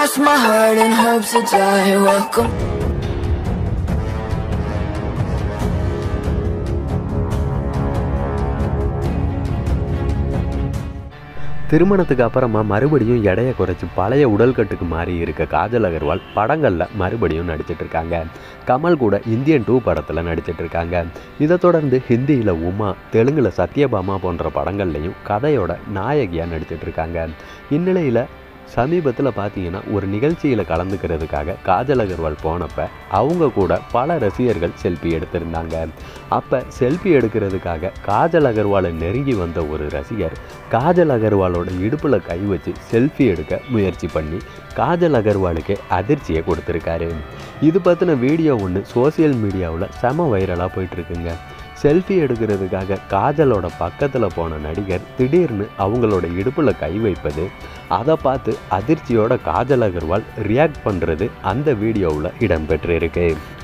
cross my heart and hope to die. Welcome. திருமணத்துக்கு அப்புறமா மறுபடியும் எடையை குறைச்சி பழைய உடல்கட்டுக்கு மாறி இருக்க காஜல் அகர்வால் படங்களில் மறுபடியும் நடிச்சிட்டு இருக்காங்க கமல் கூட இந்தியன் டூ படத்தில் நடிச்சிட்டு இருக்காங்க இதை தொடர்ந்து ஹிந்தியில் உமா தெலுங்கில் சத்யபாமா போன்ற படங்கள்லையும் கதையோட நாயகியாக நடிச்சிட்டு இருக்காங்க இந்நிலையில் சமீபத்தில் பார்த்தீங்கன்னா ஒரு நிகழ்ச்சியில் கலந்துக்கிறதுக்காக காஜல் அகர்வால் போனப்ப அவங்க கூட பல ரசிகர்கள் செல்ஃபி எடுத்திருந்தாங்க அப்போ செல்ஃபி எடுக்கிறதுக்காக காஜல் அகர்வாலை நெருங்கி வந்த ஒரு ரசிகர் காஜல் அகர்வாலோட இடுப்பில் கை வச்சு செல்ஃபி எடுக்க முயற்சி பண்ணி காஜல் அகர்வாலுக்கு அதிர்ச்சியை கொடுத்துருக்காரு இது பற்றின வீடியோ ஒன்று சோஷியல் மீடியாவில் செம வைரலாக போயிட்டுருக்குங்க செல்ஃபி எடுக்கிறதுக்காக காஜலோட பக்கத்தில் போன நடிகர் திடீர்னு அவங்களோட இடுப்பில் கை வைப்பது அதை பார்த்து அதிர்ச்சியோட காஜல் அகர்வால் ரியாக்ட் பண்ணுறது அந்த வீடியோவில் இடம்பெற்றிருக்கு